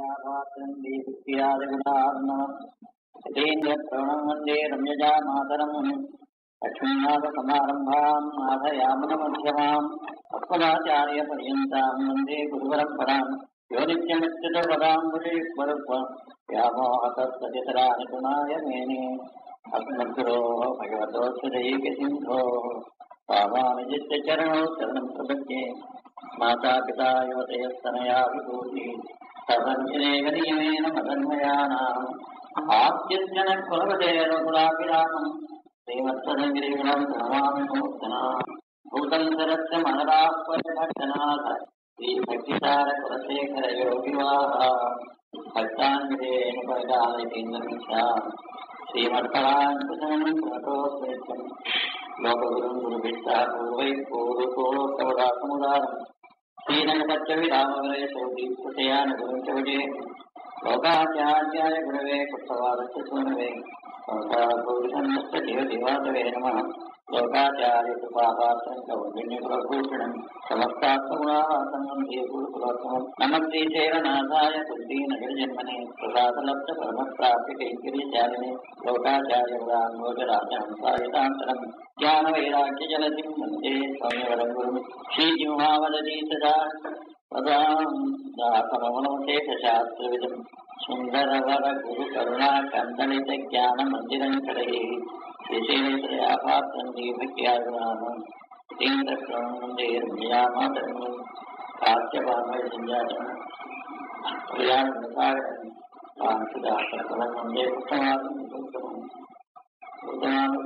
దయాపాత్రం దీప్త్యాదిగుణార్ణవం యతేంద్రప్రవణం వందే రమ్యజా మాతరం లక్ష్మీనాథసమారంభాం నాథయామనమధ్యమాం అస్మదాచార్యపర్యంతాం వందే గురుపరంపరాం యో నిత్యమిత్యుతపదాంబుజే స్వరూప వ్యామోహతత్సతితరాని గుణాయ మేనే అస్మద్గురో భగవతోత్సదైకసింధో పావానిజిత్య చరణో శరణం ప్రపద్యే మాతాపితా యువతయస్తనయా విభూతి సర్వంజనేవ నియమేన మదన్మయానాం ఆద్యజన కులవదేవకులాభిరామం శ్రీవత్సదగిరిగుణం నమామి నూతన భూతం సరస్య మనరాపరిభట్టనాథ శ్రీ భక్తిసార కులశేఖర యోగివాహ భక్తాంజనేన పరగాలకేంద్రమిచ్చా శ్రీమత్పరాంకుశనం ప్రణతోత్తం లోకగురుం గురుభిస్తా పూర్వై పూర్వకోత్తవదాసముదారం శ్రీరంగపచ్చవి రామవరే సౌదీప్తయాన గురుంచవజే లోకాచార్యాయ గురవే పుస్తవాదస్య సూనవే సంసారభూషణస్య దేవ దేవాదవే నమ లోకాచార్య కృపాపాత్రం కౌండిన్య ప్రభూషణం సమస్తాత్మగుణాసనం దేవూర్పులోత్తమం నమ శ్రీశైలనాథాయ కుండీ నగర జన్మనే ప్రసాదలబ్ధ పరమప్రాప్తి కైంకర్య చాలినే లోకాచార్య రాజహంసాయుతాంతరం జ్ఞాన వైరాగ్య జలధిం వందే స్వామివరం గురు శ్రీజింహావదీ సదా పదాం దాసమవనశేషశాస్త్రవిదం సుందరవర గురు కరుణా కందళిత జ్ఞాన మందిరం కడై శ్రీశైలేశ్వరయాపాత్రం దీపక్యాగుణామం ఇంద్రక్రమందే రమ్యామాతరం కాశ్యపామజాతం ప్రియాసాగరం కాంతిదాసకలం వందే ఉత్తమాసం ఉత్తమం ఉత్తమాను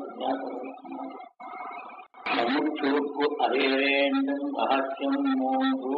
ముముక్షుకు అరేండం రహస్యం మూడు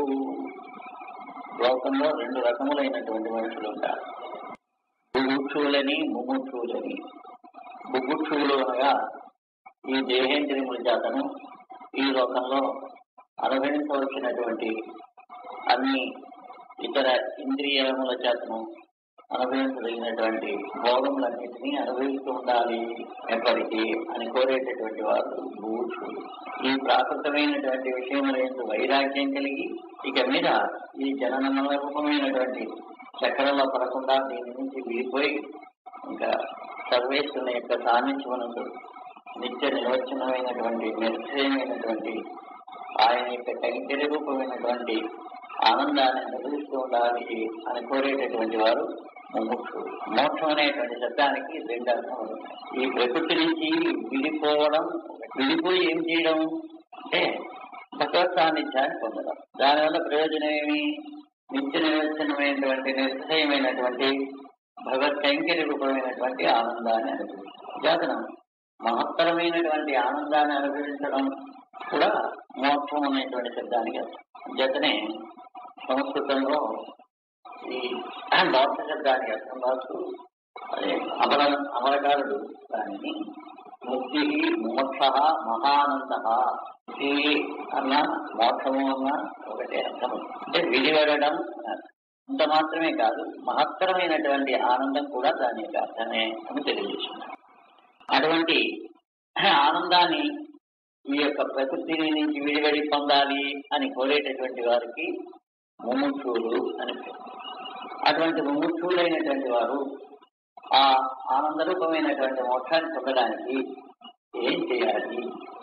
లోకంలో రెండు రకములైనటువంటి మనుషులు ఉంటారు బుభుక్షువులని ముముక్షువులని బుభుక్షువులు అనగా ఈ దేహేంద్రియముల చేతను ఈ లోకంలో అనుభవించవలసినటువంటి అన్ని ఇతర ఇంద్రియముల చేతను అనుభవించదగినటువంటి భోగములన్నింటినీ అనుభవిస్తూ ఉండాలి ఎప్పటికీ అని కోరేటటువంటి వారు భూషులు ఈ ప్రాకృతమైనటువంటి విషయముల ఎందు వైరాగ్యం కలిగి ఇక మీద ఈ జనన రూపమైనటువంటి చక్రంలో పడకుండా దీని నుంచి విడిపోయి ఇంకా సర్వేశ్వరుని యొక్క సాన్నిధ్యమునందు నిత్య నిర్వచనమైనటువంటి నిర్భయమైనటువంటి ఆయన యొక్క కైంకర్య రూపమైనటువంటి ఆనందాన్ని అనుభవిస్తూ ఉండాలి అని కోరేటటువంటి వారు ముముక్షుడు మోక్షం అనేటువంటి శబ్దానికి రెండు అర్థం ఈ ప్రకృతి నుంచి విడిపోవడం విడిపోయి ఏం చేయడం అంటే భగవత్ సాన్నిధ్యాన్ని పొందడం దానివల్ల ప్రయోజనం ఏమి నిత్య నిరసనమైనటువంటి నిశ్చయమైనటువంటి భగవత్ కైంకర్య రూపమైనటువంటి ఆనందాన్ని అనుభవించడం జాతనం మహత్తరమైనటువంటి ఆనందాన్ని అనుభవించడం కూడా మోక్షం అనేటువంటి శబ్దానికి అర్థం జతనే సంస్కృతంలో ఈ మోక్ష శబ్దానికి అర్థం రాస్తూ అదే అమర అమరకారుడు దానిని ముక్తి మోక్ష మహానంద ముక్తి అన్న మోక్షము అన్న ఒకటే అర్థం అంటే విడివడడం ఇంత మాత్రమే కాదు మహత్తరమైనటువంటి ఆనందం కూడా దాని యొక్క అర్థమే అని తెలియజేస్తున్నారు అటువంటి ఆనందాన్ని ఈ యొక్క ప్రకృతిని నుంచి విడివడి పొందాలి అని కోరేటటువంటి వారికి ముముక్షువులు అని పేరు అటువంటి ముముక్షువులైనటువంటి వారు ఆ ఆనందరూపమైనటువంటి మోక్షాన్ని పొందడానికి ఏం చేయాలి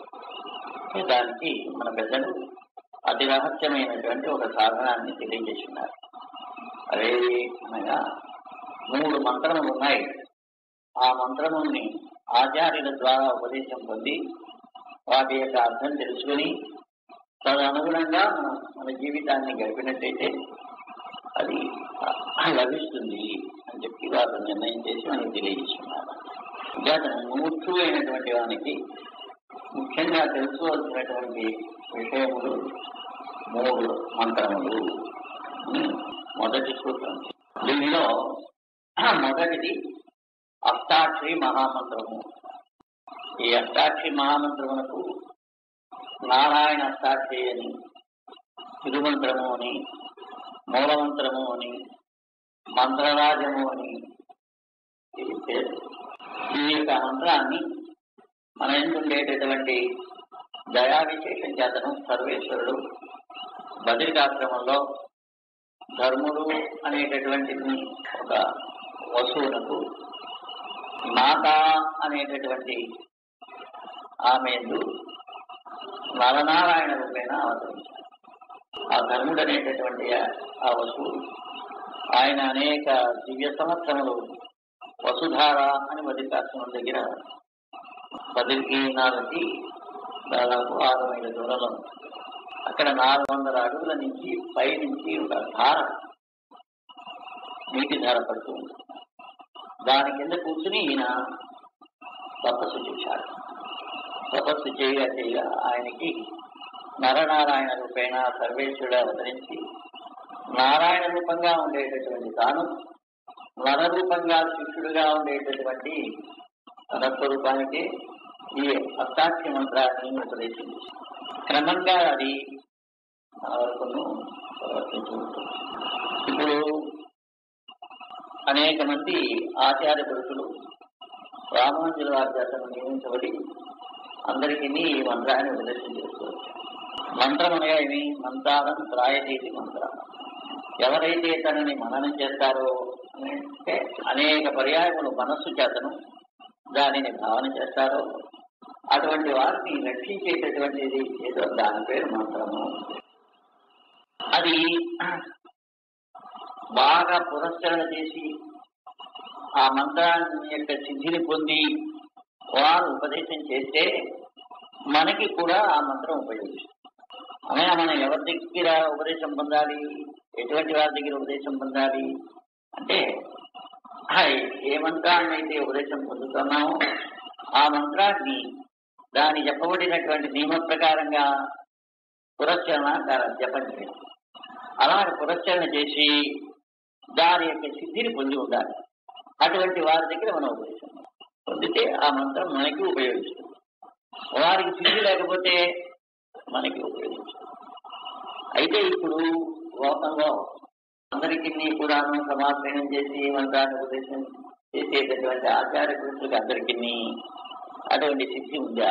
దానికి మన పెద్దలు అతి రహస్యమైనటువంటి ఒక సాధనాన్ని తెలియజేస్తున్నారు అదే అనగా మూడు మంత్రములు ఉన్నాయి ఆ మంత్రముల్ని ఆచార్యుల ద్వారా ఉపదేశం పొంది వాటి యొక్క అర్థం తెలుసుకుని తదనుగుణంగా మనం మన జీవితాన్ని గడిపినట్టయితే అది లభిస్తుంది అని చెప్పి వారు నిర్ణయం చేసి మనకి తెలియజేస్తున్నారు జాతర మూర్ఖు అయినటువంటి వానికి ముఖ్యంగా తెలుసుకోవాల్సినటువంటి విషయములు మూడు మంత్రములు మొదటి సూత్రం దీనిలో మొదటిది అష్టాక్షరి మహామంత్రము ఈ అష్టాక్షరి మహామంత్రమునకు నారాయణ అష్టాక్షరి అని తిరుమంత్రము అని మూలమంత్రము అని మంత్రరాజము అని ఇది పేరు ఈ యొక్క మంత్రాన్ని మన ఎందుండేటటువంటి దయా విశేషం చేతను సర్వేశ్వరుడు బద్రికాశ్రమంలో ధర్ముడు అనేటటువంటి ఒక వస్తువునకు మాత అనేటటువంటి ఆమె నరనారాయణ రూపేణ అవతరించారు ఆ ధర్ముడు అనేటటువంటి ఆ వస్తువు ఆయన అనేక దివ్య సంవత్సరములు వసుధార అని వదికాశ్రమం దగ్గర బదిరినాలకి దాదాపు ఆరు మైళ్ళ దూరంలో ఉంది. అక్కడ నాలుగు వందల అడుగుల నుంచి పై నుంచి ఒక ధార నీటి ధార పడుతూ ఉంది దాని కింద కూర్చుని ఈయన తపస్సు చేశాడు తపస్సు చేయగా చేయగా ఆయనకి నరనారాయణ రూపేణ సర్వేశ్వరుడు అవతరించి నారాయణ రూపంగా ఉండేటటువంటి తాను నర రూపంగా శిష్యుడుగా ఉండేటటువంటి తన స్వరూపానికి ఈ అష్టాక్షి మంత్రాన్ని ఉపదేశించి క్రమంగా అది మన వరకును ప్రవర్తించుకుంటుంది ఇప్పుడు అనేక మంది ఆచార్య పురుషులు రామానుజుల వారి చేతను నియమించబడి అందరికీ ఈ మంత్రాన్ని ఉపదేశం చేసుకోవచ్చు మంత్రం అనగా ఏమి మంత్రాలను ప్రాయతీతి మంత్రం ఎవరైతే తనని మననం చేస్తారో అంటే అనేక పర్యాయములు మనస్సు చేతను దానిని భావన చేస్తారో అటువంటి వారిని రక్షించేటటువంటిది ఏదో దాని పేరు మంత్రము అది బాగా పురస్కరణ చేసి ఆ మంత్రాన్ని యొక్క సిద్ధిని పొంది వారు ఉపదేశం చేస్తే మనకి కూడా ఆ మంత్రం ఉపయోగిస్తుంది అయినా మనం ఎవరి దగ్గర ఉపదేశం పొందాలి ఎటువంటి వారి దగ్గర ఉపదేశం పొందాలి అంటే ఆ ఏ మంత్రాన్ని అయితే ఉపదేశం పొందుతున్నామో ఆ మంత్రాన్ని దాని చెప్పబడినటువంటి నియమ ప్రకారంగా పురస్కరణ దాని జపం చేయడం అలాగే పురస్కరణ చేసి దాని యొక్క సిద్ధిని పొంది ఉండాలి అటువంటి వారి దగ్గర మనం ఉపదేశం పొందితే ఆ మంత్రం మనకి ఉపయోగిస్తుంది వారికి సిద్ధి లేకపోతే మనకి ఉపయోగించదు అయితే ఇప్పుడు లోకంలో అందరికీ కూడాను సమాధానం చేసి మంత్రాన్ని ఉపదేశం చేసేటటువంటి ఆచార్య పురుషులకు అందరికీ అటువంటి సిద్ధి ఉందా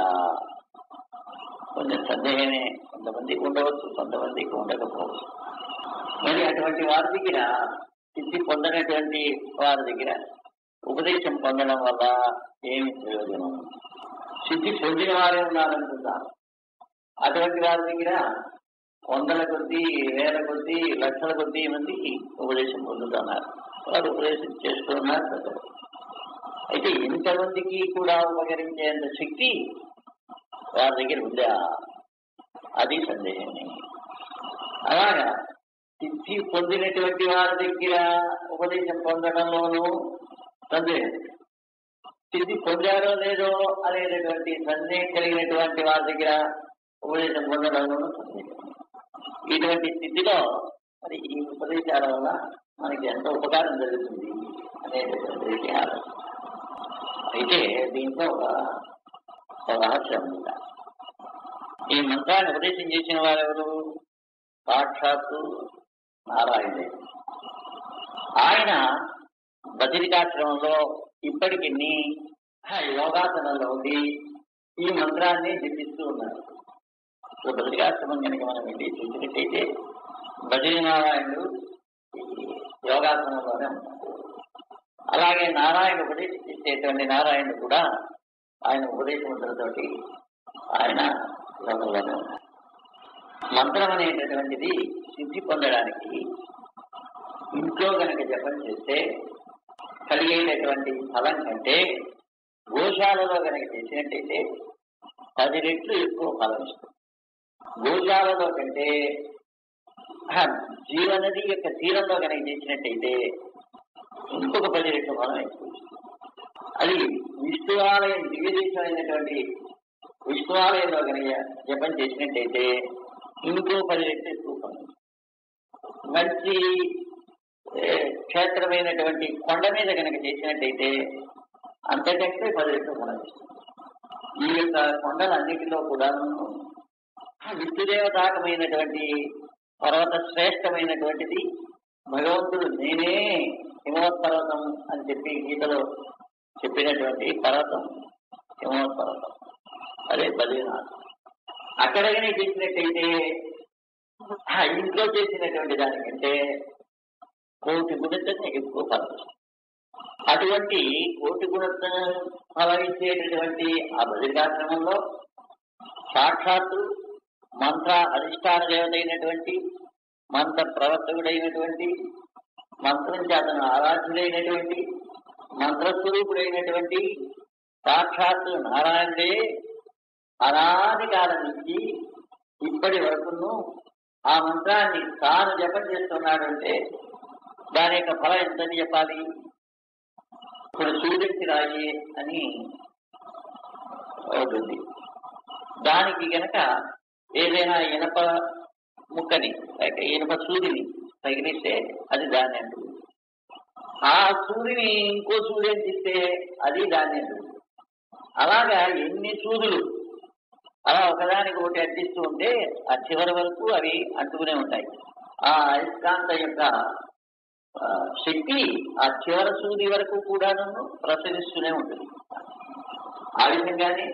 కొంచెం సందేహమే కొంతమందికి ఉండవచ్చు కొంతమందికి ఉండకపోవచ్చు మరి అటువంటి వారి దగ్గర సిద్ధి పొందనటువంటి వారి దగ్గర ఉపదేశం పొందడం వల్ల ఏమి ప్రయోజనం సిద్ధి పొందిన వారే ఉన్నారనుకుంటారు అటువంటి వారి దగ్గర వందల కొద్దీ వేల కొద్దీ లక్షల కొద్దీ మంది ఉపదేశం పొందుతున్నారు వారు ఉపదేశం చేస్తున్నారు పెద్దలు అయితే ఇంతమందికి కూడా ఉపకరించేంత శక్తి వారి దగ్గర ఉందా అది సందేహమే అలాగా సిద్ధి పొందినటువంటి వారి దగ్గర ఉపదేశం పొందడంలోనూ సందేహం సిద్ధి పొందారో లేదో అనేటటువంటి సందేహం కలిగినటువంటి వారి దగ్గర ఉపదేశం పొందడంలోనూ సందేహం ఇటువంటి స్థితిలో మరి ఈ ఉపదేశాల వల్ల మనకి ఎంతో ఉపకారం జరుగుతుంది అనేటటువంటి విషయాలు అయితే దీంట్లో ఒక ఒక రహస్యం ఉంది ఈ మంత్రాన్ని ఉపదేశం చేసిన వారెవరు సాక్షాత్తు నారాయణుడే ఆయన బదిరికాశ్రమంలో ఇప్పటికి యోగాసనంలో ఉండి ఈ మంత్రాన్ని జపిస్తూ ఉన్నారు ఇప్పుడు బదిరికాశ్రమం కనుక మనం వెళ్ళి చూసినట్టయితే బద్రీనారాయణుడు ఈ యోగాసనంలోనే ఉన్నారు అలాగే నారాయణ ఉపదేశించేటువంటి నారాయణుడు కూడా ఆయన ఉపదేశముద్రతోటి ఆయన యోగంలోనే ఉన్నారు మంత్రం అనేటటువంటిది సిద్ధి పొందడానికి ఇంట్లో గనక జపం చేస్తే కలిగేటటువంటి ఫలం కంటే గోశాలలో గనక చేసినట్టయితే పది రెట్లు ఎక్కువ ఫలం ఇస్తుంది గోశాలలో కంటే ఆ, జీవనది యొక్క తీరంలో కనుక చేసినట్టయితే ఇంకొక పది రెట్ల ఫలం ఎక్కువ ఇస్తుంది. అది విష్ణువాలయం దివ్యదేశమైనటువంటి విష్ణువాలయంలో కనుక జపం చేసినట్టయితే ఇంకో పది రెట్లు ఎక్కువ ఫలం ఇస్తుంది. మంచి ఏ, క్షేత్రమైనటువంటి కొండ మీద కనుక చేసినట్టయితే అంతకంటే పది రెట్లు ఫలం ఇస్తుంది. ఈ యొక్క కొండలన్నిటిలో కూడా విష్ణుదేవతాకమైనటువంటి పర్వత శ్రేష్టమైనటువంటిది భగవంతుడు నేనే హిమవత్పర్వతం అని చెప్పి గీతలో చెప్పినటువంటి పర్వతం హిమవత్పర్వతం అదే బద్రీనాథ్ అక్కడ కానీ చేసినట్టయితే ఆ ఇంట్లో చేసినటువంటి దానికంటే కోటి గుణితని ఎక్కువ ఫలం ఇస్తుంది. అటువంటి కోటి గుణత ఫలం ఇచ్చేటటువంటి ఆ బదిరికాశ్రమంలో సాక్షాత్తు మంత్ర అధిష్టాన దేవత అయినటువంటి మంత్ర ప్రవర్తకుడైనటువంటి మంత్రం చేతను ఆరాధ్యుడైనటువంటి మంత్రస్వరూపుడైనటువంటి సాక్షాత్తు నారాయణుడే అనాది కాలం నుంచి ఇప్పటి వరకును ఆ మంత్రాన్ని తాను జపం చేస్తున్నాడంటే దాని యొక్క ఫలం ఎంతని చెప్పాలి ఇప్పుడు సూర్యుడికి రాయి అని అవుతుంది దానికి గనక ఏదైనా ఇనప ముక్కని లేక ఇనప సూదిని తగిలిస్తే అది దాన్ని అంటుంది ఆ సూదిని ఇంకో సూది అంటిస్తే అది దాన్ని అంటుంది అలాగా ఎన్ని సూదులు అలా ఒకదానికి ఒకటి అంటిస్తూ ఉంటే ఆ చివరి వరకు అవి అంటుకునే ఉంటాయి ఆ అయస్కాంత యొక్క ఆ, శక్తి ఆ చివరి సూది వరకు కూడాను ప్రసరిస్తూనే ఉంటుంది ఆ విధంగానే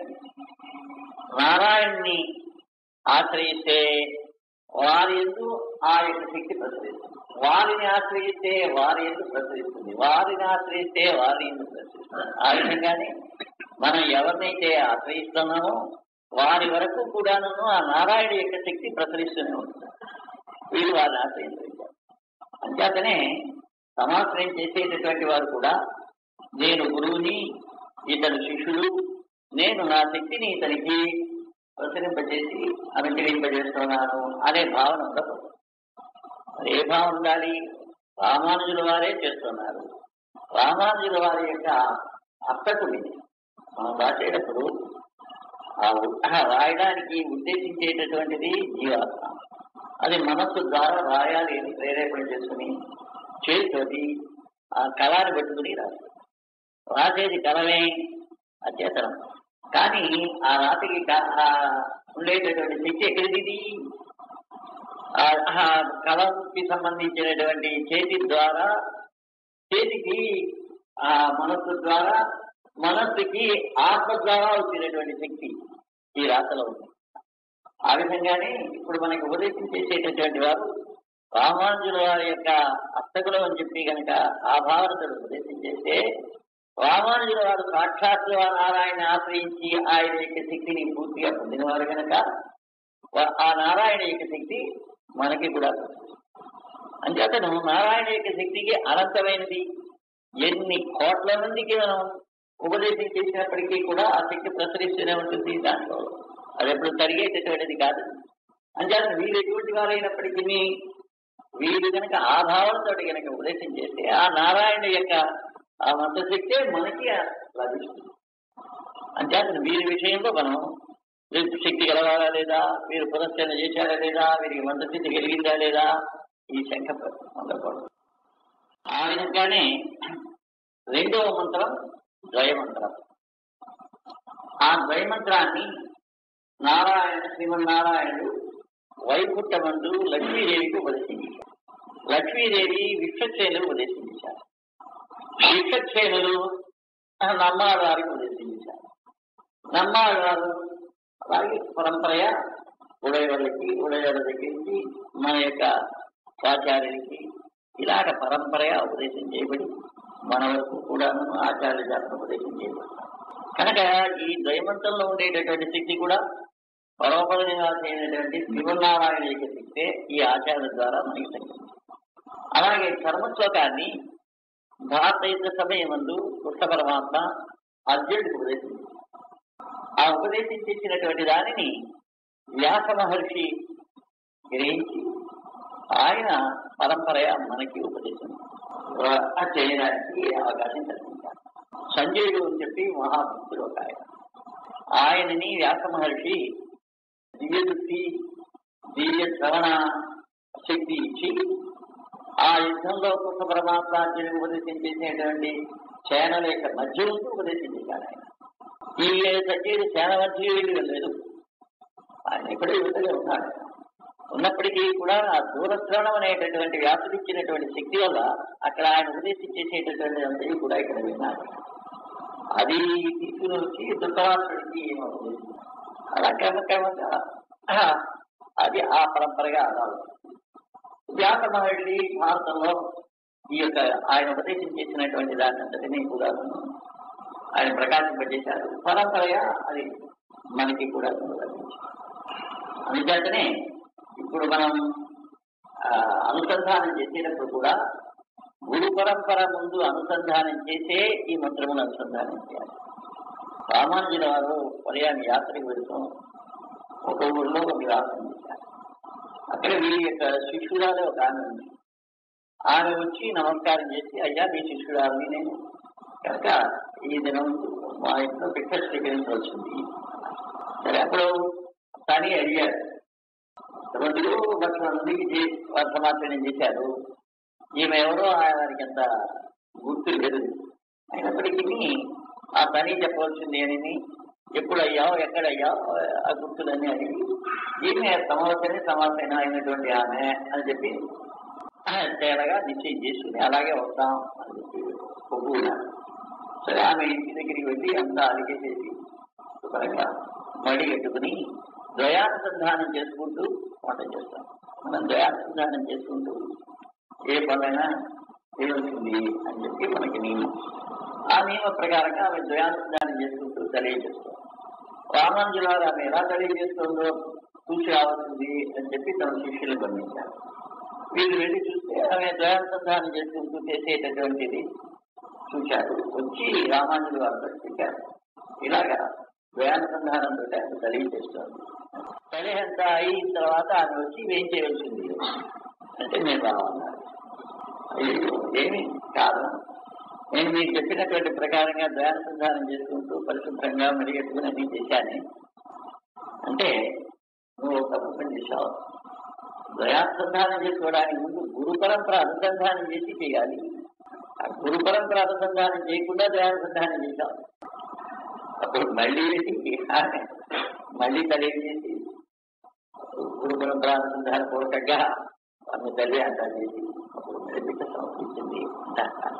నారాయణ్ణి ఆశ్రయిస్తే వారి ఎందు ఆ యొక్క శక్తి ప్రసరిస్తుంది వారిని ఆశ్రయిస్తే వారి ఎందు ప్రసరిస్తుంది వారిని ఆశ్రయిస్తే వారి ఎందు ప్రసరిస్తుంది ఆ విధంగానే మనం ఎవరినైతే ఆశ్రయిస్తున్నామో వారి వరకు కూడాను ఆ నారాయణ యొక్క శక్తి ప్రసరిస్తూనే ఉంటుంది వీళ్ళు వారిని ఆశ్రయించారు అంచేతనే సమాశ్రయం చేసేటటువంటి వారు కూడా నేను గురువుని ఇతను శిష్యుడు నేను నా శక్తిని ఇతనికి ప్రసరింపజేసి అనుకరింపజేస్తున్నాను అనే భావన ఉండకూడదు మరి ఏ భావన ఉండాలి రామానుజుల వారే చేస్తున్నారు రామానుజుల వారి యొక్క అర్థకుడి మనం రాసేటప్పుడు ఆ ఉ- ఆ రాయడానికి ఉద్దేశించేటటువంటిది జీవాత్మ అది మనస్సు ద్వారా రాయాలి అని ప్రేరేపణ చేసుకుని చేతితోటి ఆ కళాన్ని పెట్టుకుని రాస్తారు రాసేది కలమే అచేతనం కానీ ఆ రాతికి క- ఆ ఉండేటటువంటి శక్తి ఎక్కడిది ఆ ఆ కళకి సంబంధించినటువంటి చేతి ద్వారా చేతికి ఆ మనస్సు ద్వారా మనస్సుకి ఆత్మ ద్వారా వచ్చినటువంటి శక్తి ఈ రాతలో ఉంది ఆ విధంగానే ఇప్పుడు మనకి ఉపదేశం చేసేటటువంటి వారు రామానుజుల వారి యొక్క అత్తకులు అని చెప్పి కనుక ఆ భావనతో ఉపదేశం చేస్తే రామానుజుల వారు సాక్షాత్తు ఆ నారాయణ ఆశ్రయించి ఆయన యొక్క శక్తిని పూర్తిగా పొందినవారు కనుక వా- ఆ నారాయణ యొక్క శక్తి మనకి కూడా వస్తుంది. అంచేతను నారాయణ యొక్క శక్తికి అనంతమైనది ఎన్ని కోట్ల మందికి మనం ఉపదేశం చేసినప్పటికీ కూడా ఆ శక్తి ప్రసరిస్తూనే ఉంటుంది దాంట్లో అది ఎప్పుడు తరిగేటటువంటిది కాదు అంచేత వీళ్ళు ఎటువంటి వారైనప్పటికీ వీళ్ళు కనుక ఆ భావనతో కనుక ఉపదేశం చేస్తే ఆ నారాయణ యొక్క ఆ మంత్రశక్తే మనకి లభిస్తుంది అంచేత వీరి విషయంలో మనం వీరికి శక్తి కలవాలా లేదా వీరు పునశ్చరణ చేశారా లేదా వీరికి మంత్రశక్తి కలిగిందా లేదా ఈ శంఖ ఉండకూడదు ఆ విధంగానే రెండవ మంత్రం ద్వయమంత్రం ఆ ద్వయమంత్రాన్ని నారాయణ శ్రీమన్నారాయణుడు వైకుంఠమందు లక్ష్మీదేవికి ఉపదేశించారు లక్ష్మీదేవి విశ్వక్సేనులు ఉపదేశించారు విశ్వక్సేనులు నమ్మాడు వారికి ఉపదేశించారు నమ్మాడు వారు అలాగే పరంపరయ ఉడయవాళ్ళకి ఉడయవాళ్ళ దగ్గరికి మన యొక్క ఆచార్యులకి ఇలాగ పరంపరగా ఉపదేశం చేయబడి మన వరకు కూడాను ఆచార్య జాతర ఉపదేశం చేయబడతారు కనుక ఈ ద్వైమంతంలో ఉండేటటువంటి శక్తి కూడా పరోపర నివాసి అయినటువంటి శ్రీమన్నారాయణ యొక్క శక్తే ఈ ఆచార్య ద్వారా మనకి తగ్గింది అలాగే కర్మశ్లోకాన్ని భారతదేశ సమయమందు కృష్ణ పరమాత్మ అర్జునుడికి ఉపదేశించారు ఆ ఉపదేశించినటువంటి దానిని వ్యాస మహర్షి గ్రహించి ఆయన పరంపరగా మనకి ఉపదేశం ఆ చేయడానికి అవకాశం కల్పించారు సంజయుడు అని చెప్పి మహాభక్తుడు ఒక ఆయన ఆయనని వ్యాస మహర్షి దివ్య దృష్టి దివ్య శ్రవణ శక్తి ఇచ్చి ఆ యుద్ధంలో కృష్ణ పరమాత్మ అర్జునుడికి ఉపదేశం చేసినటువంటి సేనల యొక్క మధ్య ఉంటూ ఉపదేశం చేశాడు ఆయన ఈ సత్యుడు సేన మధ్య వెళ్ళి వెళ్ళలేదు ఆయన ఎక్కడో యువతగా ఉన్నాడు ఉన్నప్పటికీ కూడా ఆ దూరశ్రవణం అనేటటువంటి వ్యాసుడిచ్చినటువంటి శక్తి వల్ల అక్కడ ఆయన ఉపదేశం చేసేటటువంటి అంతటి కూడా ఇక్కడ విన్నాడు అది తీసుకుని వచ్చి ధృతరాష్ట్రుడికి ఈయన ఉపదేశించాడు. అలా క్రమక్రమంగా ఆ, అది ఆ పరంపరగా అలా ఉంది. వ్యాస మహర్షి భారతంలో ఈ యొక్క ఆయన ఉపదేశం చేసినటువంటి దాన్ని అంతటినీ కూడా ఆయన ప్రకాశింపజేశారు పరంపరగా అది మనకి కూడా లభించింది అందుచేతనే ఇప్పుడు మనం ఆ, అనుసంధానం చేసేటప్పుడు కూడా గురు పరంపర ముందు అనుసంధానం చేసే ఈ మంత్రమును అనుసంధానం చేయాలి రామానుజుల వారు పర్యాన్ని యాత్రకు వెళుతాం ఒక ఊరిలో ఒక వివాహం చేశారు అక్కడ వీరి యొక్క శిష్యురాలే ఒక ఆమె ఉంది ఆమె వచ్చి నమస్కారం చేసి అయ్యా మీ శిష్యురాలని నేను కనుక ఈ దినం మా ఇంట్లో పిక్చర్ స్వీకరించవలసింది సరే అప్పుడు కానీ అడిగారు రోజులు లక్షల మందికి చే- వారు సమాచారం చేశారు ఈమె ఎవరో ఆ- వారికి అంత గుర్తు లేదు అయినప్పటికీ ఆ పని చెప్పవలసింది అని ఎప్పుడు అయ్యావు ఎక్కడ అయ్యావు ఆ గుర్తులన్నీ అడిగి ఈమె సమవసరి సమాసైన అయినటువంటి ఆమె అని చెప్పి ఆ, తేడాగా నిశ్చయం చేసుకుని అలాగే వస్తాం అని చెప్పి ఒప్పుకున్నారు సరే ఆమె ఇంటి దగ్గరికి వెళ్ళి అంతా అలిగేసేసి శుభ్రంగా మడి కట్టుకుని ద్వయానుసంధానం చేసుకుంటూ వంట చేస్తాం మనం ద్వయానుసంధానం చేసుకుంటూ ఏ పనైనా చేయవలసింది అని చెప్పి మనకి నియమం ఆ నియమ ప్రకారంగా ఆమె ద్వయానుసంధానం చేసుకుంటూ తెలియజేస్తాం రామానుజుల వారు ఆమె ఎలా తెలియజేస్తుందో చూసి రావాల్సింది అని చెప్పి తన శిష్యులు గమనించారు వీళ్ళు వెళ్ళి చూస్తే ఆమె ద్వయానుసంధానం చేసుకుంటూ చేసేటటువంటిది చూశారు వచ్చి రామానుజుల వారితో చెప్పారు ఇలాగా ద్వయానుసంధానంతో ఆమె తెలియజేస్తోంది తెలియంత అయిన తర్వాత ఆమె వచ్చి ఏం చేయవలసింది అంటే నేను రావాలన్నారు అయ్యో ఏమి కాదు నేను మీకు చెప్పినటువంటి ప్రకారంగా దయానుసంధానం చేసుకుంటూ పరిశుభ్రంగా మరిగెట్టుకుని అన్ని చేశాను అంటే నువ్వు ఒక తప్పు పని చేశావు దయానుసంధానం చేసుకోవడానికి ముందు గురు పరంపర అనుసంధానం చేసి చేయాలి ఆ గురు పరంపర అనుసంధానం చేయకుండా దయానుసంధానం చేశావు అప్పుడు మళ్ళీ ఆమె మళ్ళీ తెలియజేసి గురు పరంపర అనుసంధాన పూర్వకంగా ఆమె తల్లి అంతా చేసి అప్పుడు మళ్ళీ బిడ్డ సమర్పించింది అంటారు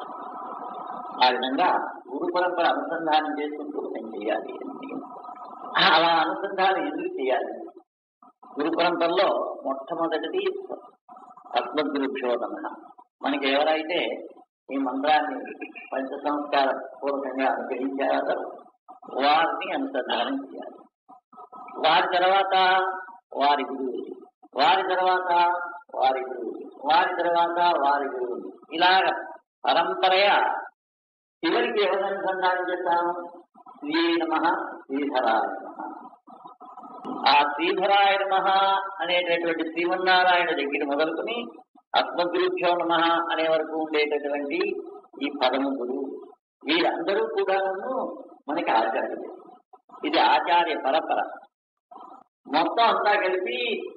ఆ విధంగా గురు పరంపర అనుసంధానం చేసుకుంటూ నేను చేయాలి అని అలా అనుసంధానం ఎందుకు చేయాలి గురు పరంపరలో మొట్టమొదటిది అస్మద్గురుభ్యో నమ మనకి ఎవరైతే ఈ మంత్రాన్ని పంచ సంస్కార పూర్వకంగా అనుగ్రహించారో వారిని అనుసంధానం చేయాలి వారి తర్వాత వారి గురువు వారి తర్వాత వారి గురువు వారి తర్వాత వారి గురువు ఇలాగ పరంపరగా చివరికి ఎవరు అనుసంధానం చేస్తాం శ్రీ నమ శ్రీధరాయ నమ ఆ శ్రీధరాయ నమ అనేటటువంటి శ్రీమన్నారాయణ దగ్గర మొదలుకొని ఆత్మగురుభ్యో నమ అనే వరకు ఉండేటటువంటి ఈ పదములు వీరందరూ కూడాను మనకి ఆచార్యులు ఇది ఆచార్య పరంపర మొత్తం అంతా కలిపి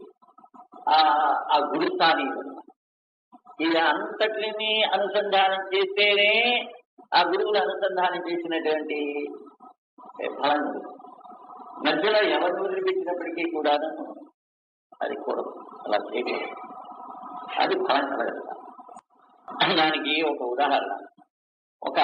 ఆ ఆ గురుస్థాని ఇది అంతటిని అనుసంధానం చేస్తేనే ఆ గురువులు అనుసంధానం చేసినటువంటి ఫలం మధ్యలో ఎవరు వదిలిపెట్టినప్పటికీ కూడాను అది కూడదు అలా చేయకూడదు అది ఫలం కలగదు దానికి ఒక ఉదాహరణ ఒక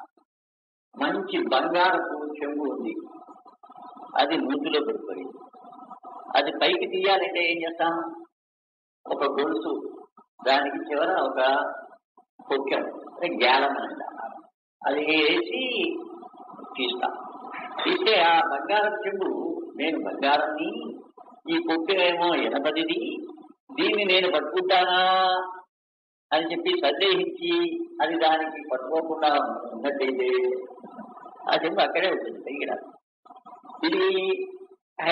మంచి బంగారపు చెంబు ఉంది అది నూతిలో పడిపోయింది అది పైకి తీయాలంటే ఏం చేస్తాం ఒక గొలుసు దానికి చివర ఒక పొక్కెం అంటే గ్యాలం అని అంటారు అది వేసి తీస్తాం తీస్తే ఆ బంగారం చెంబు నేను బంగారాన్ని ఈ పొక్కెమేమో ఎనపదిది దీన్ని నేను పట్టుకుంటానా అని చెప్పి సందేహించి అది దానికి పట్టుకోకుండా ఉన్నట్టయితే ఆ చెంబు అక్కడే ఉంటుంది పైకి రాదు. ఇది ఆ,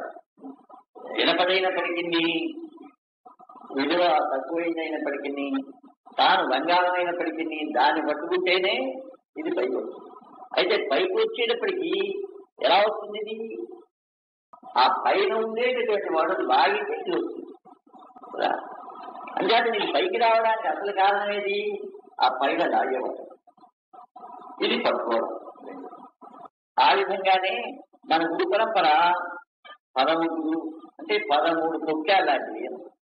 ఎనపదైనప్పటికీ విలువ తక్కువైనప్పటికీ తాను బంగారమైనప్పటికీ దాన్ని పట్టుకుంటేనే ఇది పైకి వస్తుంది అయితే పైకి వచ్చేటప్పటికి ఎలా వస్తుంది ఇది ఆ పైన ఉండేటటువంటి వాడు లాగితే ఇది వస్తుంది కదా? అంచేత నీకు పైకి రావడానికి అసలు కారణం ఏది ఆ పైన లాగేవాడు ఇది పట్టుకోవడం ఆ విధంగానే మన గురు పరంపర పదమూడు అంటే పదమూడు ముఖ్యాలు లాంటివి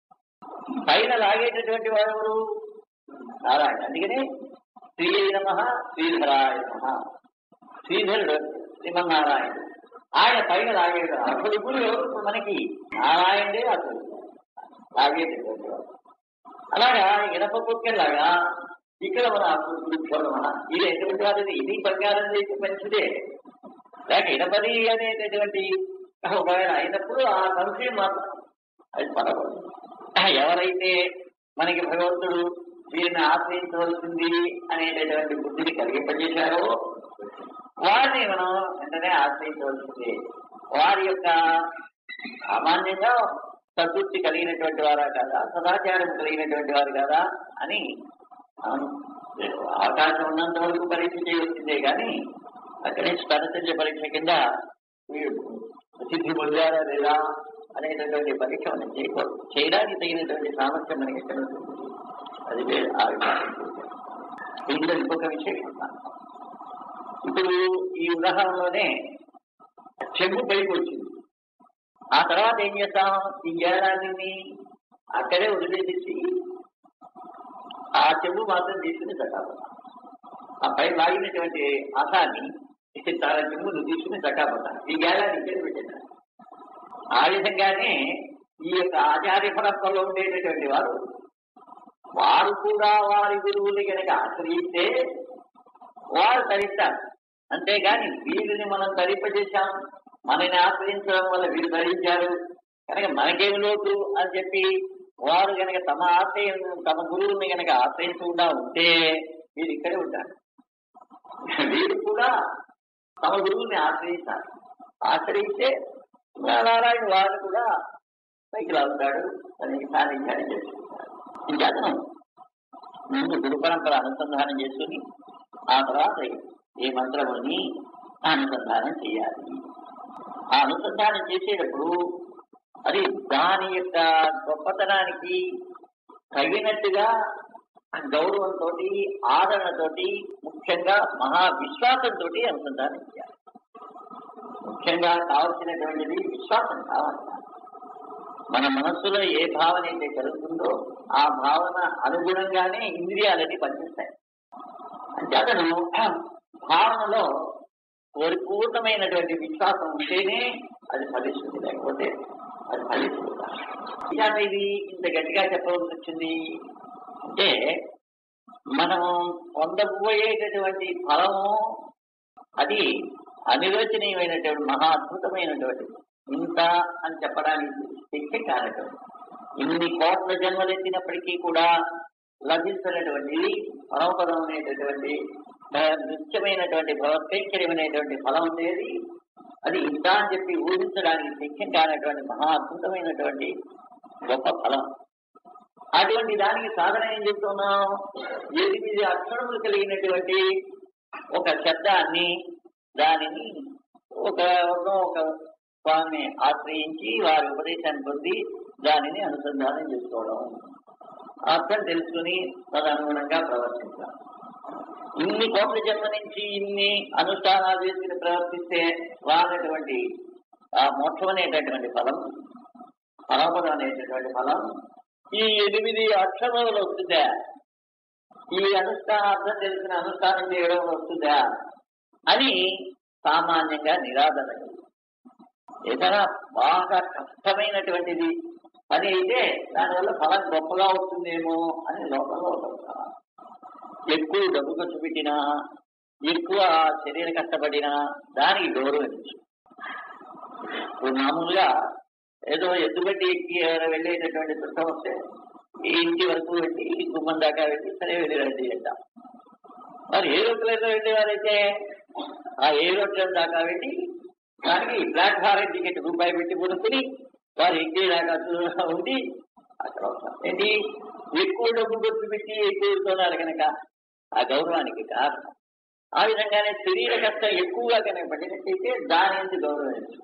పైన లాగేటటువంటి వాడు ఎవరు నారాయణ అందుకనే శ్రీ నమ శ్రీధరాయ నమ శ్రీధరుడు శ్రీమన్నారాయణుడు ఆయన పైన లాగేడు అసలు గురు ఎవరు ఇప్పుడు మనకి నారాయణుడే అసలు లాగేటటువంటి వాడు అలాగా ఇనప కుక్కెలాగా ఇక్కడ మన గురుభ్యోనమ ఇది ఎటువంటి వారిది ఇది ప్రకారం చేసి మంచిదే లేక ఇనపది అనేటటువంటి ఒకవేళ అయినప్పుడు ఆ సంశయం మాత్రం అది పడకూడదు ఎవరైతే మనకి భగవంతుడు వీరిని ఆశ్రయించవలసింది అనేటటువంటి బుద్ధిని కలిగింపజేశారో వారిని మనం వెంటనే ఆశ్రయించవలసిందే వారి యొక్క సామాన్యంగా సద్వృత్తి కలిగినటువంటి వారా కాదా సదాచారం కలిగినటువంటి వారు కాదా అని మనం అవకాశం ఉన్నంత వరకు పరీక్ష చేయవలసిందే కానీ అక్కడి నుంచి పరిస్థితి పరీక్ష కింద వీడు ప్రసిద్ధి పొందారా లేదా అనేటటువంటి పరీక్ష మనం చేయకూడదు చేయడానికి తగినటువంటి సామర్థ్యం మనకి ఎక్కడ ఉంటుంది అది వేరే ఆ విషయం దీంట్లో ఇంకొక విశేషం ఇప్పుడు ఈ ఉదాహరణలోనే చెంబు పైకి వచ్చింది ఆ తర్వాత ఏం చేస్తాం ఈ ఏడాదిని అక్కడే వదిలేసేసి ఆ చెంబు మాత్రం తీసుకుని చక్కాపడతాం ఆ పై లాగినటువంటి ఆశాన్ని చాలా చెంబును తీసుకుని చక్కాపడతాం ఈ ఏడాది ఇక్కడే పెట్టేదాన్ని ఆ విధంగానే ఈ యొక్క ఆచార్య పరంపరలో ఉండేటటువంటి వారు వారు కూడా వారి గురువుని కనుక ఆశ్రయిస్తే వారు ధరిస్తారు అంతేగాని వీరిని మనం ధరింపజేశాం మనని ఆశ్రయించడం వల్ల వీరు ధరించారు కనుక మనకేమి లోటు అని చెప్పి వారు కనుక తమ ఆశ్రయం తమ గురువుని కనుక ఆశ్రయించకుండా ఉంటే వీరు ఇక్కడే ఉంటారు వీరు కూడా తమ గురువుని ఆశ్రయిస్తారు ఆశ్రయిస్తే నారాయణ వారు కూడా పైకి లాగుతాడు దానికి సాధించాలని చేసుకుంటారు ఇంకేతనం ముందు గురు పరంపర అనుసంధానం చేసుకుని ఆ తర్వాత ఏ మంత్రముని అనుసంధానం చేయాలి ఆ అనుసంధానం చేసేటప్పుడు అది దాని యొక్క గొప్పతనానికి తగినట్టుగా గౌరవంతో ఆదరణతోటి ముఖ్యంగా మహా విశ్వాసంతో అనుసంధానం చేయాలి ముఖ్యంగా కావలసినటువంటిది విశ్వాసం కావాలి మన మనస్సులో ఏ భావన అయితే కలుగుతుందో ఆ భావన అనుగుణంగానే ఇంద్రియాలని పనిచేస్తాయి అంతేతను భావనలో పరిపూర్ణమైనటువంటి విశ్వాసం ఉంటేనే అది ఫలిస్తుంది లేకపోతే అది ఫలిస్తుంది ఇక ఇది ఇంత గట్టిగా చెప్పవలసి వచ్చింది అంటే మనం పొందబోయేటటువంటి ఫలము అది అనిర్వచనీయమైనటువంటి మహా అద్భుతమైనటువంటి ఇంత అని చెప్పడానికి శక్తి కారకం ఇన్ని కోట్ల జన్మలు ఎత్తినప్పటికీ కూడా లభించినటువంటిది పరమపదం అనేటటువంటి నిత్యమైనటువంటి భగవత్కైక్యమైనటువంటి ఫలం ఉండేది అది ఇంత అని చెప్పి ఊహించడానికి శక్యం కానటువంటి మహా అద్భుతమైనటువంటి గొప్ప ఫలం అటువంటి దానికి సాధన ఏం చెప్తున్నాం ఎనిమిది అక్షరములు కలిగినటువంటి ఒక శబ్దాన్ని దానిని ఒక ఒక స్వామిని ఆశ్రయించి వారి ఉపదేశాన్ని పొంది దానిని అనుసంధానం చేసుకోవడం అర్థం తెలుసుకుని తదనుగుణంగా ప్రవర్తించాలి ఇన్ని కోట్ల జన్మ నుంచి ఇన్ని అనుష్ఠానాలు చేసుకుని ప్రవర్తిస్తే రానటువంటి ఆ మోక్షం అనేటటువంటి ఫలం పరమపదం అనేటటువంటి ఫలం ఈ ఎనిమిది అక్షరములు వస్తుందా ఈ అనుష్ఠాన అర్థం తెలిసిన అనుష్ఠానం చేయడం వస్తుందా అని సామాన్యంగా నిరాదరణ ఏదైనా బాగా కష్టమైనటువంటిది పని అయితే దానివల్ల ఫలం గొప్పగా వస్తుందేమో అని లోకంలో ఒక ఎక్కువ డబ్బు ఖర్చు పెట్టినా ఎక్కువ శరీర కష్టపడినా దానికి గౌరవించు ఇప్పుడు మామూలుగా ఏదో ఎద్దుబట్టి ఎక్కి వెళ్ళేటటువంటి చుట్టం వస్తే ఈ ఇంటి వరకు వెళ్ళి గుమ్మం దాకా వెళ్ళి సరే వెళ్ళి రండి అంటాం మరి ఏ రోడ్లలో వెళ్ళేవారైతే ఆ ఏ రోడ్ల దాకా వెళ్ళి దానికి ప్లాట్ఫారం టికెట్ రూపాయి పెట్టి కొనుక్కుని వారు ఎక్కేదాకా ఉండి అక్కడ వస్తారు ఏంటి ఎక్కువ డబ్బు ఖర్చు పెట్టి ఎక్కువ వెళ్తున్నారు కనుక ఆ గౌరవానికి కారణం ఆ విధంగానే శరీర కష్టం ఎక్కువగా కనుక పడినట్టయితే దాని ఎందుకు గౌరవించు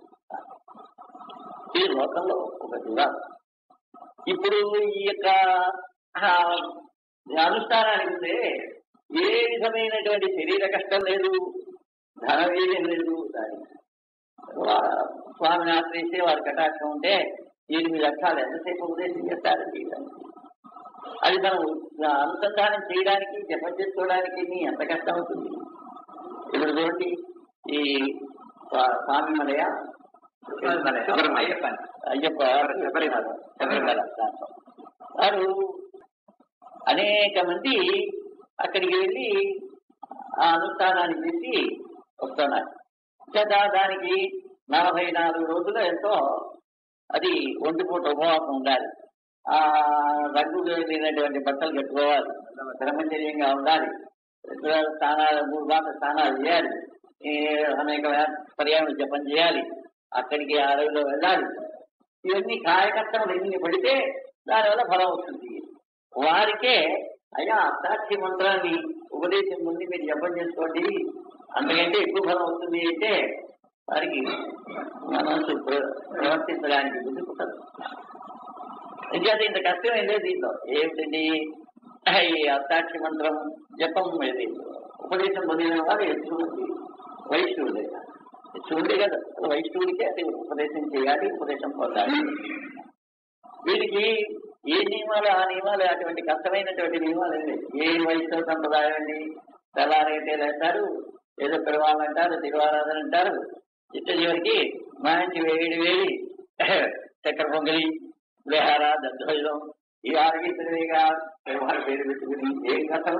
ఈ లోకంలో ఒక వివాదం ఇప్పుడు ఈ యొక్క అనుష్ఠానానికి ఉంటే ఏ విధమైనటువంటి శరీర కష్టం లేదు ధన వ్యయం లేదు దానికి స్వామిని ఆశ్రయిస్తే వారి కటాక్షం ఉంటే ఎనిమిది లక్షలు ఎంతసేపు ఉపదేశం చేస్తారు చేయడానికి అది మనం అనుసంధానం చేయడానికి జపం చేసుకోవడానికి ఎంత కష్టం అవుతుంది ఇప్పుడు చూడండి ఈ స్వామి మలయ అయ్యప్ప అయ్యప్ప శబరిమల. శబరిమల దాంట్లో. వారు అనేక మంది అక్కడికి వెళ్ళి ఆ అనుష్ఠానాన్ని చేసి వస్తున్నారు చేత దానికి నలభై నాలుగు రోజులు ఎంతో అది ఒంటిపూట ఉపవాసం ఉండాలి ఆ రంగు లేనటువంటి బట్టలు కట్టుకోవాలి బ్రహ్మచర్యంగా ఉండాలి స్నానాలు మూడు మాటల స్నానాలు చేయాలి ఈ అనేక పర్యావరణ జపం చేయాలి అక్కడికి ఆ అడవిలో వెళ్ళాలి ఇవన్నీ కాయకర్తలు ఎన్ని పడితే దానివల్ల ఫలం వస్తుంది వారికే అయ్యా అష్టాక్షి మంత్రాన్ని ఉపదేశం ముందు మీరు జపం చేసుకోండి అంతకంటే ఎక్కువ ఫలం వస్తుంది అంటే వారికి మనసు ప్ర- ప్రవర్తించడానికి బుద్ధి పుట్టదు ఇంకేత ఇంత కష్టం ఏం లేదు దీంట్లో ఏమిటండి ఈ అష్టాక్షి మంత్రం జపం ఇది ఉపదేశం పొందిన వారు యశువుడి వైష్ణవుడే యశువుడే కదా వైష్ణవుడికి అది ఉపదేశం చేయాలి ఉపదేశం పొందాలి వీరికి ఏ నియమాలు ఆ నియమాలు అటువంటి కష్టమైనటువంటి నియమాలు ఏమి లేవు. ఏ వైష్ణవ సంప్రదాయం అండి తెల్లారైతే లేస్తారు ఏదో పిలవాలంటారు తిరువారాధన అంటారు చిట్ట చివరికి మంచి వేడి వేడి చక్కెర పొంగలి విహార దద్దోజనం ఈ ఆరోగ్యగా పెరుమాళ పేరు పెట్టుకుని ఏం కష్టం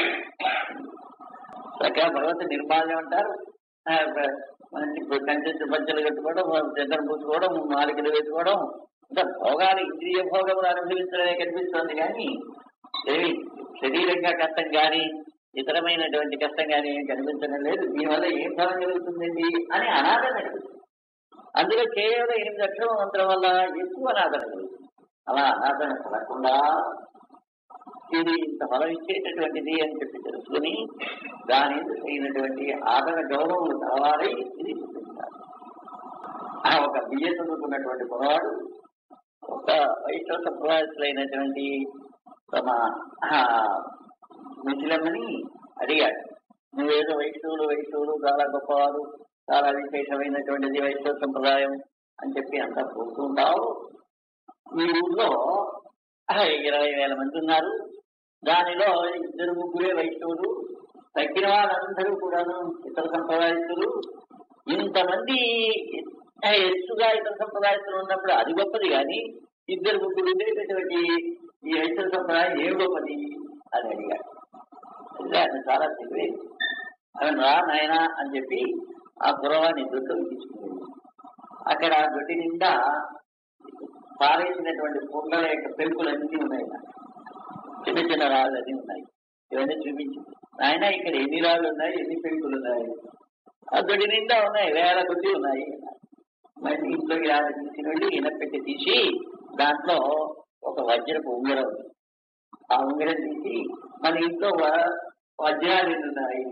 చక్కగా భగవంతు నిర్మాల్యం అంటారు ఆ, ప- మంచి కంచె పంచలు కట్టుకోవడం చంద్రం పూసుకోవడం మాలికలు వేసుకోవడం ఇంకా భోగాలు ఇంద్రియ భోగములు అనుభవించడమే కనిపిస్తుంది కానీ ఏమి శరీరంగా కష్టం కానీ ఇతరమైనటువంటి కష్టం కానీ ఏం కనిపించడం లేదు దీనివల్ల ఏం ఫలం కలుగుతుందండి అని అనాదరణ కలుగుతుంది అందులో కేవలం ఎనిమిది అక్షరం మంత్రం వల్ల ఎక్కువ అనాదరణ కలుగుతుంది అలా అనాదరణ కలగకుండా ఇది ఇంత ఫలం ఇచ్చేటటువంటిది అని చెప్పి తెలుసుకుని దాని ఎందుకు అయినటువంటి ఆదరణ గౌరవములు కావాలి ఇది చూపించాలి ఆ ఒక బియ్య చదువుకున్నటువంటి పొరవాడు ఒక వైష్ణవ సంప్రదాయస్తులైనటువంటి తమ ఆ, ముసలమ్మని అడిగాడు నువ్వేదో వైష్ణవులు వైష్ణవులు చాలా గొప్పవారు చాలా విశేషమైనటువంటిది వైష్ణవ సంప్రదాయం అని చెప్పి అంతా పోతుంటావు మీ ఊళ్ళో ఆ, ఇరవై వేల మంది ఉన్నారు దానిలో ఇద్దరు ముగ్గురే వైష్ణవులు తగ్గిన వాళ్ళందరూ కూడాను ఇతర సంప్రదాయస్తులు ఇంతమంది ఆ, ఎత్తుగా ఇతర సంప్రదాయస్తులు ఉన్నప్పుడు అది గొప్పది కానీ ఇద్దరు ముగ్గురు ఉండేటటువంటి ఈ వైష్ణవ సంప్రదాయం ఏం గొప్పది అని అడిగాడు అడిగితే ఆయన చాలా తెలివే ఆయన రా నాయనా అని చెప్పి ఆ గురవాన్ని దొడ్డుకు తీసుకుని అక్కడ ఆ దొడ్డి నిండా పారేసినటువంటి కుండల యొక్క పెంకులన్నీ ఉన్నాయి చిన్న చిన్న రాళ్ళు అన్నీ ఉన్నాయి ఇవన్నీ చూపించింది ఆయన ఇక్కడ ఎన్ని రాళ్ళు ఉన్నాయి ఎన్ని పెంకులు ఉన్నాయి ఆ దొడ్డి నిండా ఉన్నాయి వేల కొద్ది ఉన్నాయి మళ్ళీ ఇంట్లోకి రాళ్ళ తీసి వెళ్ళి ఇనపెట్టి తీసి దాంట్లో ఒక వజ్రపు ఉంగరం ఉంది ఆ ఉంగరం తీసి మన ఇంట్లో వ- వజ్రాలు ఎన్ని ఉన్నాయి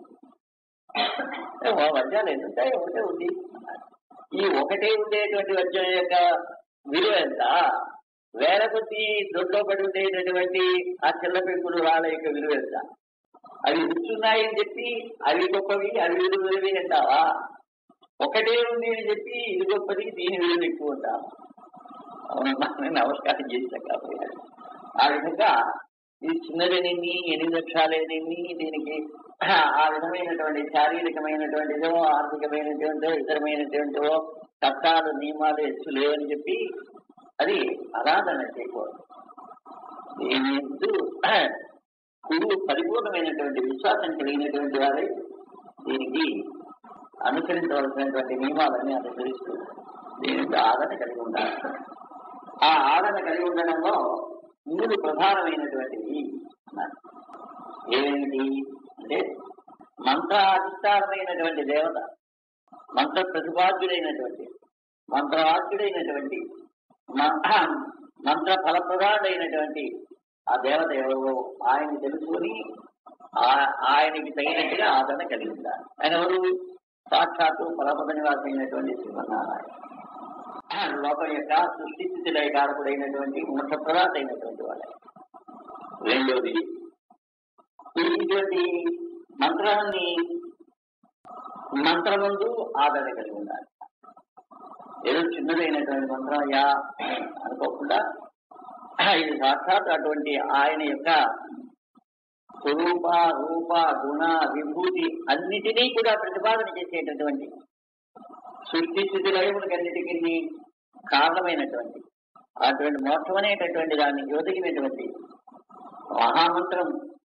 ఏ, ఓ వజ్రాలు ఎన్ని ఉంటాయి ఒకటే ఉంది ఈ ఒకటే ఉండేటువంటి వజ్రం యొక్క విలువ ఎంత వేల కొద్ది దొడ్లో పడి ఉండేటటువంటి ఆ చిల్ల పెంకులు రాళ్ళ యొక్క విలువ ఎంత అవి కూర్చున్నాయని చెప్పి అవి గొప్పవి అవి విలువవి అంటావా ఒకటే ఉంది అని చెప్పి ఇది గొప్పది దీని విలువ ఎక్కువ ఉంటావా అవునమ్మా నేను నమస్కారం చేశాక కాబట్టి ఆ విధంగా ఇది చిన్నదేనేమి ఎనిమిది లక్షలేనేమి దీనికి ఆ విధమైనటువంటి శారీరకమైనటువంటిదో ఆర్థికమైనటువంటిదో ఇతరమైనటువంటివో చట్టాలు నియమాలు ఎత్తు లేవని చెప్పి అది ఆరాధన చేయకూడదు దీని ఎందు గురువు పరిపూర్ణమైనటువంటి విశ్వాసం కలిగినటువంటి వారే దీనికి అనుసరించవలసినటువంటి నియమాలని అనుసరిస్తూ దీనికి ఆదరణ కలిగి ఉండాలి ఆ ఆదరణ కలిగి ఉండడంలో మూడు ప్రధానమైనటువంటివి అన్నారు ఏమిటి అంటే మంత్రాధిష్టానమైనటువంటి దేవత మంత్ర ప్రతిపాద్యుడైనటువంటి మంత్రవాద్యుడైనటువంటి మ- మంత్ర ఫలప్రదాడైనటువంటి ఆ దేవత ఎవరో ఆయన తెలుసుకొని ఆ- ఆయనకి తగినట్టుగా ఆదరణ కలిగి ఉండాలి ఆయన ఎవరు సాక్షాత్తు పరపద నివాసమైనటువంటి శ్రీమన్నారాయణ లోకం యొక్క సృష్టి స్థితిలో కారకుడైనటువంటి మోక్షప్రదాత అయినటువంటి వాడు రెండోది ఈ- ఇటువంటి మంత్రాన్ని మంత్రముందు ఆదరణ కలిగి ఉండాలి ఏదో చిన్నదైనటువంటి మంత్రం అయ్యా అనుకోకుండా ఇది సాక్షాత్ అటువంటి ఆయన యొక్క స్వరూప రూప గుణ విభూతి అన్నిటినీ కూడా ప్రతిపాదన చేసేటటువంటి సృష్టి స్థితి లయములకన్నిటికీ కారణమైనటువంటి అటువంటి మోక్షం అనేటటువంటి దాన్ని యోదగినటువంటి మహామంత్రం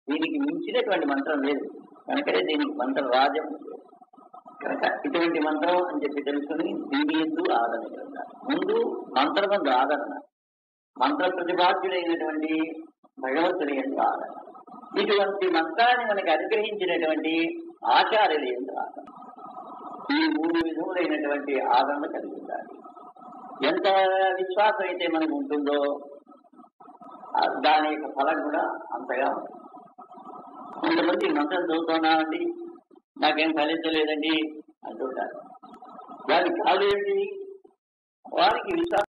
దీనికి మించినటువంటి మంత్రం లేదు కనుకనే దీనికి మంత్ర రాజం కనుక ఇటువంటి మంత్రం అని చెప్పి తెలుసుకుని దీని ఎందు ఆదరణ గ్రంథాలు ముందు మంత్రమందు ఆదరణ మంత్ర ప్రతిపాద్యుడైనటువంటి భగవంతుని ఎందు ఆదరణ ఇటువంటి మంత్రాన్ని మనకి అనుగ్రహించినటువంటి ఆచార్యుల ఎందు ఆదరణ ఈ మూడు విధములైనటువంటి ఆదరణ కలిగి ఉండాలి ఎంత విశ్వాసం అయితే మనకు ఉంటుందో ఆ దాని యొక్క ఫలం కూడా అంతగా ఉంటుంది కొంతమంది మంత్రం చదువుతున్నామండి నాకేం ఫలించలేదండి అంటుంటారు దానికి కాదు ఏంటి వారికి విశ్వాసం